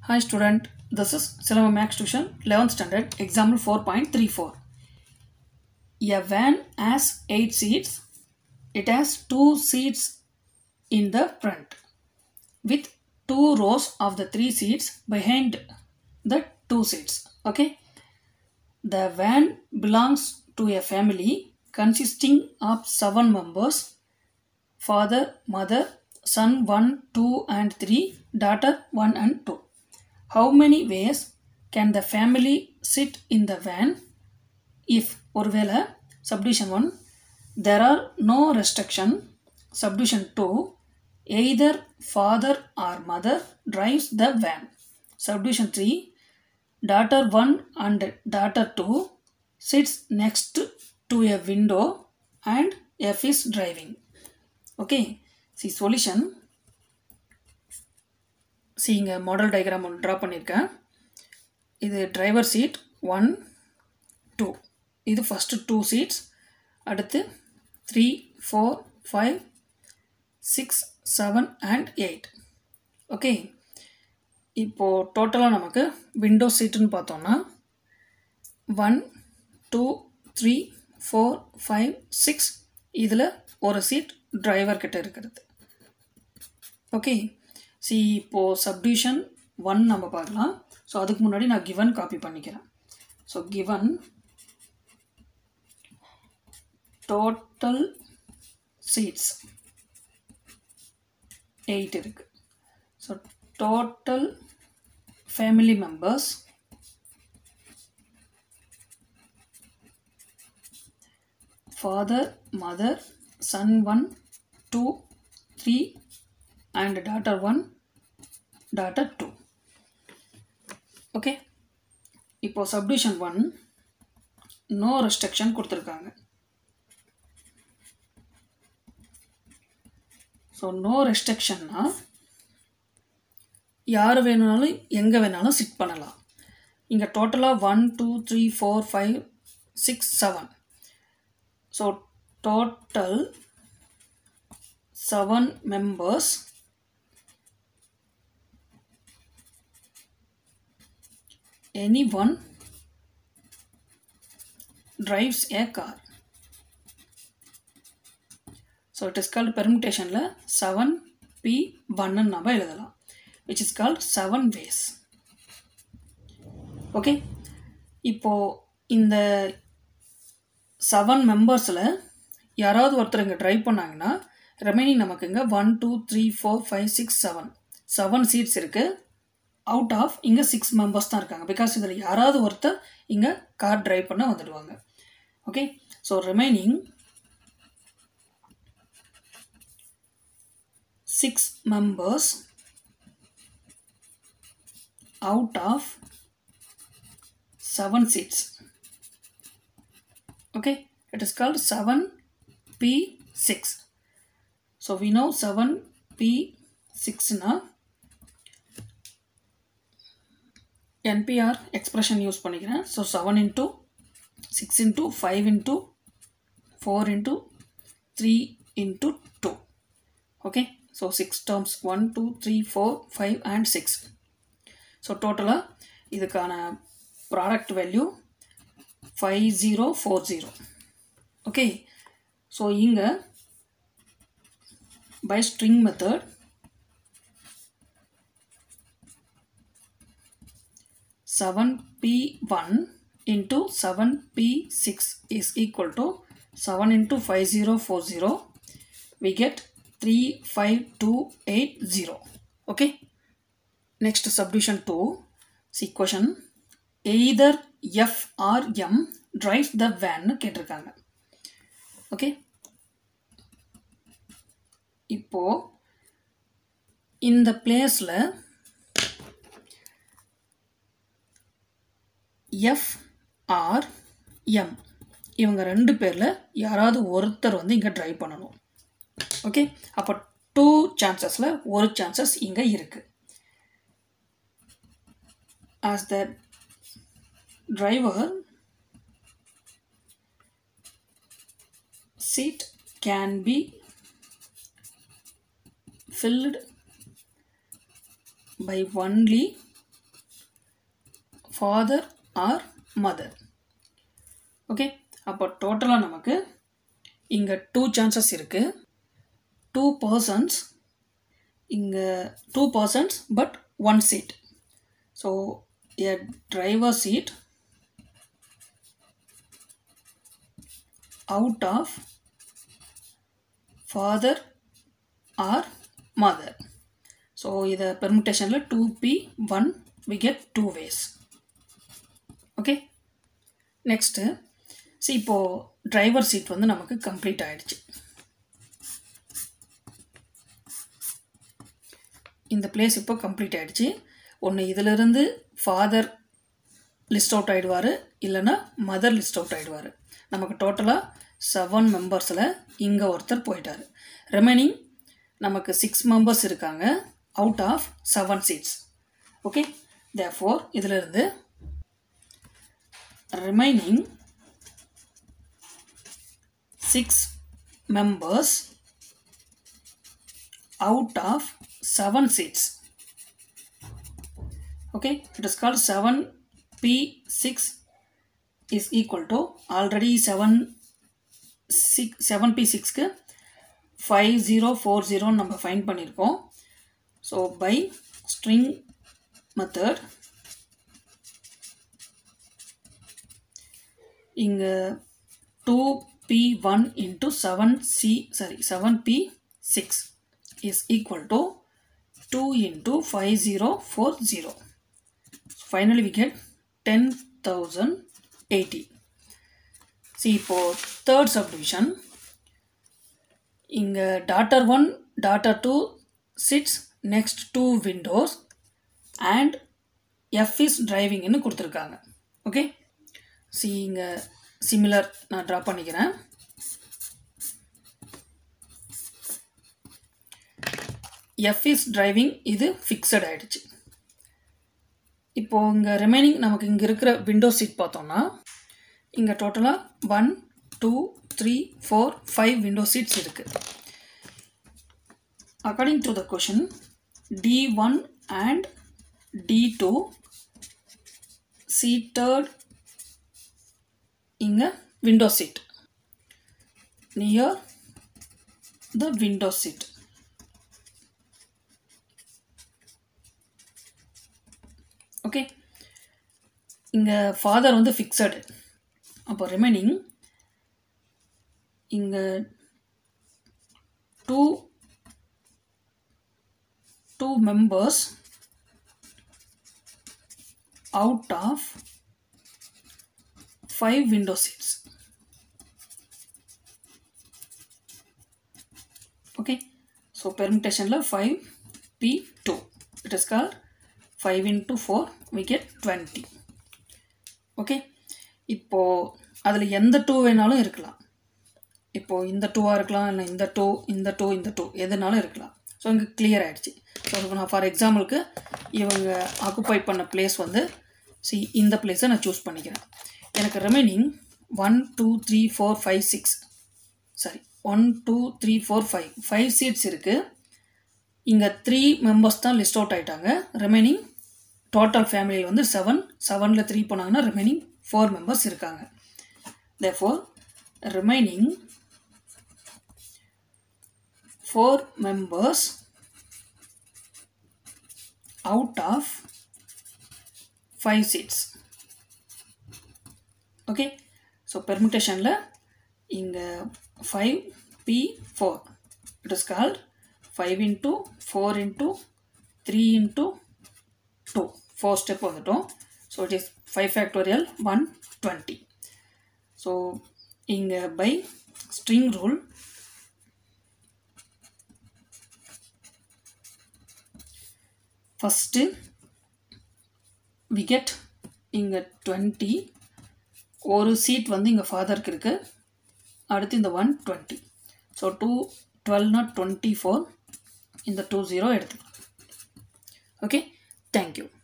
Hi student, this is Cinema Max Tuition 11th standard example 4.34. A van has 8 seats. It has 2 seats in the front with 2 rows of the 3 seats behind the 2 seats. Okay. The van belongs to a family consisting of 7 members father, mother, son 1, 2 and 3, daughter 1 and 2. How many ways can the family sit in the van if ஒருவேளை subdivision 1 there are no restriction subdivision 2 either father or mother drives the van subdivision 3 daughter 1 and daughter 2 sits next to a window and F is driving okay see solution see இங்கே model diagram ஒன்று draw பண்ணியிருக்கேன் இது driver seat one two இது first two seats அடுத்து three four five six seven and eight okay இப்போது டோட்டலாக நமக்கு window சீட்டுன்னு பார்த்தோன்னா one two three four five six இதில் ஒரு சீட் டிரைவர் கிட்ட இருக்கிறது ஓகே சி இப்போது சப்டிவிஷன் ஒன் நம்ம பார்க்கலாம் ஸோ அதுக்கு முன்னாடி நான் கிவன் காப்பி பண்ணிக்கிறேன் so given total seats eight இருக்குது so total family members father, mother, son 1, 2, 3 and daughter 1, daughter 2. Okay இப்போ சப்டிஷன் ஒன் நோ ரெஸ்ட்ரிக்ஷன் கொடுத்துருக்காங்க ஸோ நோ ரெஸ்ட்ரிக்ஷன்னா யார் வேணுனாலும் எங்கே வேணாலும் சிட் பண்ணலாம் இங்கே டோட்டலாக one two three four five six seven So total seven members anyone drives a car. So it is called permutationல 7p1 நம்ம எழுதலாம் which is called 7 ways. Okay இப்போ இந்த செவன் மெம்பர்ஸில் யாராவது ஒருத்தர் இங்கே ட்ரைவ் பண்ணாங்கன்னா ரெமைனிங் நமக்கு இங்கே one two three four five six seven seven seats இருக்குது அவுட் ஆஃப் இங்கே சிக்ஸ் மெம்பர்ஸ் தான் இருக்காங்க பிகாஸ் இதில் யாராவது ஒருத்தர் இங்கே கார் ட்ரைவ் பண்ண வந்துடுவாங்க okay so remaining six members out of seven seats okay it is called 7p6 so we know 7p6 now npr expression use பண்ணிக்கிறேன் so 7 into 6 into 5 into 4 into 3 into 2 okay so 6 terms 1 2 3 4 5 and 6 so total இதுக்கான product value 5040 okay so இங்கே by string method seven P one into seven P six is equal to seven into five zero four zero we get three five two eight zero okay next subdivision two see question either F R M drives the வேன்னு கேட்டிருக்காங்க ஓகே இப்போ இந்த பிளேஸில் F R M இவங்க ரெண்டு பேரில் யாராவது ஒருத்தர் வந்து இங்கே ட்ரைவ் பண்ணணும் ஓகே அப்போ டூ சான்சஸில் ஒரு சான்சஸ் இங்கே இருக்குது as the driver seat can be filled by only father or mother okay அப்போ டோட்டலாக நமக்கு இங்கே டூ சான்சஸ் இருக்குது டூ பர்சன்ஸ் இங்கே two persons but one seat so a driver seat out of father or mother. So இதை பெர்முட்டேஷனில் two P one we get two ways okay next C இப்போது driver seat வந்து நமக்கு complete ஆயிடுச்சு இந்த place இப்போ complete ஆயிடுச்சு ஒன்று இதிலிருந்து ஃபாதர் லிஸ்ட் அவுட் ஆகிடுவார் இல்லைன்னா மதர் லிஸ்ட் அவுட் ஆகிடுவார் நமக்கு டோட்டலாக செவன் மெம்பர்ஸில் இங்கே ஒருத்தர் போயிட்டார் ரிமைனிங் நமக்கு சிக்ஸ் மெம்பர்ஸ் இருக்காங்க out of seven seats okay they four இதிலிருந்து remaining six members out of seven seats okay it is called 7p6 is equal to already 7 6 7p6க்கு 5040 நம்ம ஃபைன் பண்ணியிருக்கோம் ஸோ பை ஸ்ட்ரிங் மெத்தட் இங்கே two P one into seven C sorry seven P six is equal to two into five zero four zero finally we get 10,080 see for third subdivision இங்க daughter 1 daughter 2 sits next to windows and F is driving ன்னு கொடுத்துருக்காங்க okay C இங்க similar நான் draw பண்ணிக்கிறேன் F is driving இது fixed ஆயிடுச்சு இப்போது இங்கே ரிமைனிங் நமக்கு இங்கே இருக்கிற விண்டோ சீட் பார்த்தோம்னா இங்கே டோட்டலாக one two three four five window seats இருக்குது according to the question D one and D two seated இங்கே window seat near the window seat okay இங்கே ஃபாதர் வந்து ஃபிக்ஸடு அப்போ ரிமைனிங் இங்கே two two members out of five window seats okay so பெர்மிட்டேஷனில் five P two it is called 5 into 4 we get 20 okay இப்போது அதில் எந்த two வேணாலும் இருக்கலாம் இப்போது இந்த டூவாக இருக்கலாம் இல்லை இந்த டூ இந்த டூ இந்த டூ எதுனாலும் இருக்கலாம் ஸோ இங்கே கிளியர் ஆகிடுச்சு ஸோ நான் ஃபார் எக்ஸாம்பிளுக்கு இவங்க ஆக்குப்பை பண்ண பிளேஸ் வந்து சி இந்த பிளேஸை நான் சூஸ் பண்ணிக்கிறேன் எனக்கு remaining one two three four five six sorry one two three four five five seats இருக்குது இங்கே த்ரீ மெம்பர்ஸ் தான் லிஸ்ட் அவுட் ஆகிட்டாங்க ரிமைனிங் டோட்டல் ஃபேமிலியில் வந்து செவன் செவனில் த்ரீ போனாங்கன்னா ரிமைனிங் ஃபோர் மெம்பர்ஸ் இருக்காங்க they four remaining four members out of five seats okay so பெர்முட்டேஷனில் இங்கே five P four it is called 5 into 4 into 3 into 2 4 step வந்துட்டோம் so it is 5 factorial 120 so இங்க by string rule first we get இங்க 20 ஒரு seat வந்து இங்கே ஃபாதருக்கு இருக்குது அடுத்து இந்த one twenty so two twelve not twenty four இந்த டூ ஜீரோ எடுத்துக்கலாம் ஓகே தேங்க்யூ